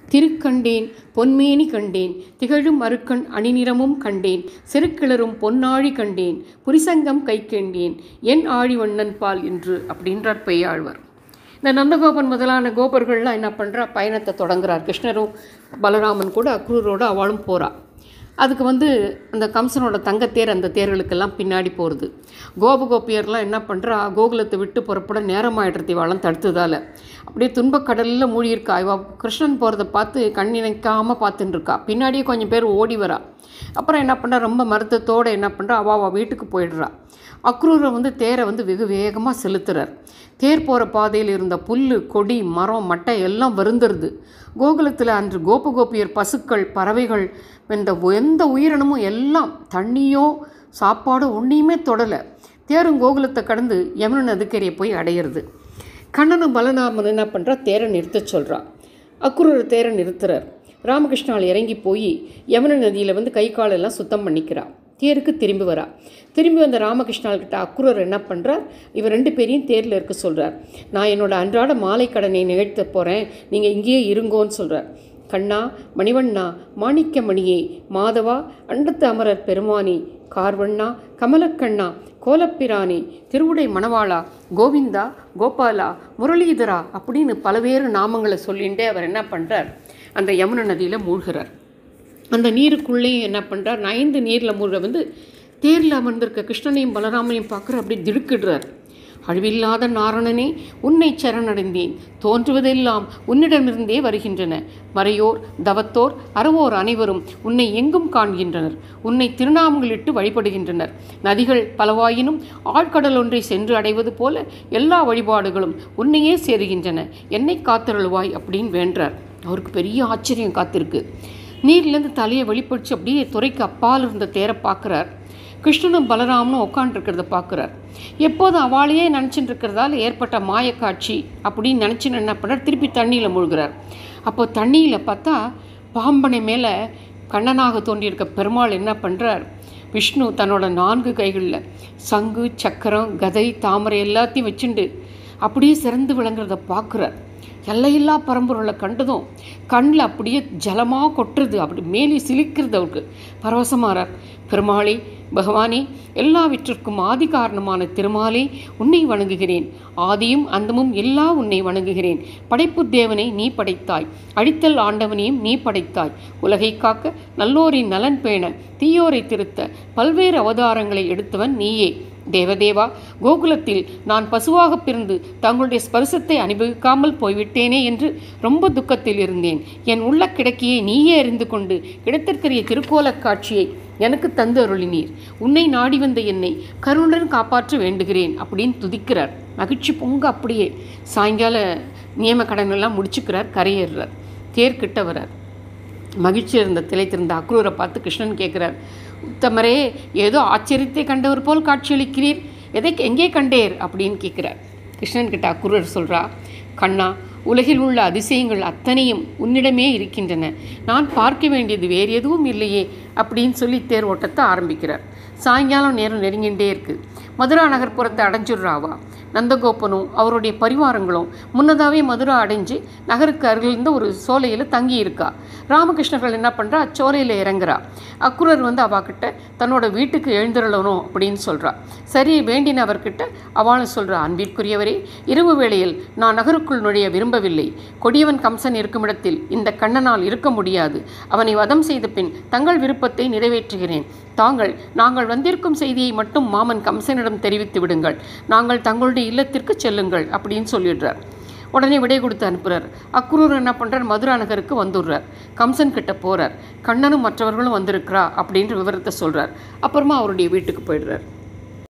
திருக்கண்டேன் பொன்மேனி கண்டேன் திகழும் மறுக்கண் அணிநிறமும் கண்டேன் செருக்கிளரும் பொன்னாழி கண்டேன் புரிசங்கம் கை கண்டேன் என் ஆழி வண்ணன் பால் என்று அப்படின்றார் பெய்யாழ்வார் இந்த நந்தகோபன் முதலான கோபர்கள்லாம் என்ன பண்ணுறா பயணத்தை தொடங்குறார் கிருஷ்ணரும் பலராமன் கூட அக்ரூரோட அவளும் போகிறா அதுக்கு வந்து அந்த கம்சனோட தங்கத்தேர் அந்த தேர்களுக்கெல்லாம் பின்னாடி போகிறது கோபகோபியர்லாம் என்ன பண்ணுறா கோகுலத்தை விட்டு புறப்பட நேரமாயிடுறது இவாளெல்லாம் தடுத்ததால் அப்படியே துன்பக்கடலில் மூழ்கியிருக்கா இவ கிருஷ்ணன் போகிறத பார்த்து கண் நினைக்காமல் பார்த்துட்டு இருக்கா பின்னாடியே கொஞ்சம் பேர் ஓடி வரா அப்புறம் என்ன பண்ணுறா ரொம்ப மருத்துவத்தோடு என்ன பண்ணுறா அவள் அவள் வீட்டுக்கு போயிடுறா அக்ரூரை வந்து தேரை வந்து வெகு வேகமாக செலுத்துறார் தேர் போகிற பாதையில் இருந்த புல் கொடி மரம் மட்டை எல்லாம் வருந்துருது கோகுலத்தில் அன்று கோபகோபியர் பசுக்கள் பறவைகள் இந்த எந்த உயிரினமும் எல்லாம் தண்ணியோ சாப்பாடோ ஒன்றையுமே தொடலை தேரும் கோகுலத்தை கடந்து யமுன நதிக்கரையை போய் அடையிறது கண்ணனும் பலராமன் என்ன பண்ணுறா தேரை நிறுத்த சொல்கிறா அக்ரூர் தேரை நிறுத்துறார் ராமகிருஷ்ணால் இறங்கி போய் யமுன நதியில் வந்து கை காலெல்லாம் சுத்தம் பண்ணிக்கிறா தேருக்கு திரும்பி வரா திரும்பி வந்த ராமகிருஷ்ணால் கிட்ட அக்குரர் என்ன பண்ணுறார் இவர் ரெண்டு பேரையும் தேரில் இருக்க சொல்கிறார் நான் என்னோட அன்றாட மாலை கடனை நிகழ்த்த போகிறேன் நீங்கள் இங்கேயே இருங்கோன்னு சொல்கிறார் கண்ணா மணிவண்ணா மாணிக்கமணியே மாதவா அண்டத்து அமரர் பெருமானி கார்வண்ணா கமலக்கண்ணா கோலப்பிரானி திருவுடை மணவாளா கோவிந்தா கோபாலா முரளிதரா அப்படின்னு பலவேறு நாமங்களை சொல்லிகிட்டே அவர் என்ன பண்ணுறார் அந்த யமுன நதியில் மூழ்கிறார் அந்த நீருக்குள்ளேயும் என்ன பண்ணுறார் ஐந்து நீரில் மூழ்க வந்து தேரில் அமர்ந்திருக்க கிருஷ்ணனையும் பலராமனையும் பார்க்குற அப்படி திடுக்கிடுறார் அழிவில்லாத நாரணனே உன்னை சரணடைந்தேன் தோன்றுவதெல்லாம் உன்னிடமிருந்தே வருகின்றன மறையோர் தவத்தோர் அறவோர் அனைவரும் உன்னை எங்கும் காண்கின்றனர் உன்னை திருநாமங்களிட்டு வழிபடுகின்றனர் நதிகள் பலவாயினும் ஆழ்கடல் ஒன்றை சென்று அடைவது போல எல்லா வழிபாடுகளும் உன்னையே சேருகின்றன என்னை காத்தருளுவாய் அப்படின்னு வேண்டார் அவருக்கு பெரிய ஆச்சரியம் காத்திருக்கு நீர்லேருந்து தலையை வெளிப்படுத்தி அப்படியே துறைக்கு அப்பால் இருந்த தேரை பார்க்குறார் கிருஷ்ணனும் பலராமனும் உட்காண்டிருக்கிறத பார்க்குறார் எப்போதும் அவளையே நினச்சிட்டு இருக்கிறதால ஏற்பட்ட மாயக்காட்சி அப்படின்னு நினச்சின்னு என்ன பண்ணுறார் திருப்பி தண்ணியில் மூழ்கிறார் அப்போ தண்ணியில் பார்த்தா பாம்பனை மேலே கண்ணனாக தோன்றியிருக்க பெருமாள் என்ன பண்ணுறார் விஷ்ணு தன்னோட நான்கு கைகளில் சங்கு சக்கரம் கதை தாமரை எல்லாத்தையும் வச்சுண்டு அப்படியே சிறந்து விளங்குறத பார்க்குறார் எல்லையில்லா பரம்பொருளை கண்டதும் கண்ணில் அப்படியே ஜலமாக கொட்டுறது அப்படி மேலே சிலிக்கிறது அவருக்கு பரவசமாறார் பெருமாளே பகவானே எல்லாவற்றிற்கும் ஆதி காரணமான திருமாலே உன்னை வணங்குகிறேன் ஆதியும் அந்தமும் எல்லா உன்னை வணங்குகிறேன் படைப்பு தேவனை நீ படைத்தாய் அடித்தல் ஆண்டவனையும் நீ படைத்தாய் உலகை காக்க நல்லோரின் நலன் பேண தீயோரை திருத்த பல்வேறு அவதாரங்களை எடுத்தவன் நீயே தேவதேவா கோகுலத்தில் நான் பசுவாக பிறந்து தங்களுடைய ஸ்பர்சத்தை அனுபவிக்காமல் போய்விட்டேனே என்று ரொம்ப துக்கத்தில் இருந்தேன் என் உள்ள கிடக்கியை நீயே அறிந்து கொண்டு கிடைத்திருக்கிற திருக்கோலக் காட்சியை எனக்கு தந்து அருளினீர் உன்னை நாடி வந்த என்னை கருணுடன் காப்பாற்ற வேண்டுகிறேன் அப்படின்னு துதிக்கிறார் மகிழ்ச்சி பொங்க அப்படியே சாயங்கால நியம கடனெல்லாம் முடிச்சுக்கிறார் கரையேறுறார் தேர் கிட்ட வரார் மகிழ்ச்சி இருந்த திளைத்திருந்த அக்ரூரை பார்த்து கிருஷ்ணன் கேட்குறார் உத்தமரே ஏதோ ஆச்சரியத்தை கண்டவர் போல் காட்சியளிக்கிறீர் எதை எங்கே கண்டேர் அப்படின்னு கேட்குறார் கிருஷ்ணன் கிட்ட அக்ரூரர் சொல்கிறா கண்ணா உலகில் உள்ள அதிசயங்கள் அத்தனையும் உன்னிடமே இருக்கின்றன நான் பார்க்க வேண்டியது வேறு எதுவும் இல்லையே அப்படின்னு சொல்லி தேர் ஓட்டத்தை ஆரம்பிக்கிறார் சாயங்காலம் நேரம் நெருங்கிட்டே இருக்குது மதுரா நகர்ப்புறத்தை அடைஞ்சிடுறாவா நந்தகோபனும் அவருடைய பரிவாரங்களும் முன்னதாகவே மதுரா அடைஞ்சு நகருக்கு அருகில் இருந்த ஒரு சோலையில் தங்கி இருக்கா ராமகிருஷ்ணர்கள் என்ன பண்ணுறா அச்சோலையில் இறங்குறா அக்குரர் வந்து அவகிட்ட தன்னோட வீட்டுக்கு எழுந்திரளணும் அப்படின்னு சொல்கிறா சரி வேண்டின அவர்கிட்ட அவளும் சொல்கிறா அன்பிற்குரியவரே இரவு வேளையில் நான் நகருக்குள் நுழைய விரும்பவில்லை கொடியவன் கம்சன் இருக்கும் இடத்தில் இந்த கண்ணனால் இருக்க முடியாது அவனை வதம் செய்த பின் தங்கள் விருப்பத்தை நிறைவேற்றுகிறேன் தாங்கள் நாங்கள் வந்திருக்கும் செய்தியை மட்டும் மாமன் கம்சனிடம் தெரிவித்து விடுங்கள் நாங்கள் தங்களுடைய இல்லத்திற்கு செல்லுங்கள் அப்படின்னு சொல்லிடுறார் உடனே விடை கொடுத்து அனுப்புகிறார் அக்ரூர் என்ன பண்ணுறார் மதுரா நகருக்கு வந்துடுறார் கம்சன் கிட்ட போகிறார் கண்ணனும் மற்றவர்களும் வந்திருக்கிறா அப்படின்ற விவரத்தை சொல்கிறார் அப்புறமா அவருடைய வீட்டுக்கு போயிடுறார்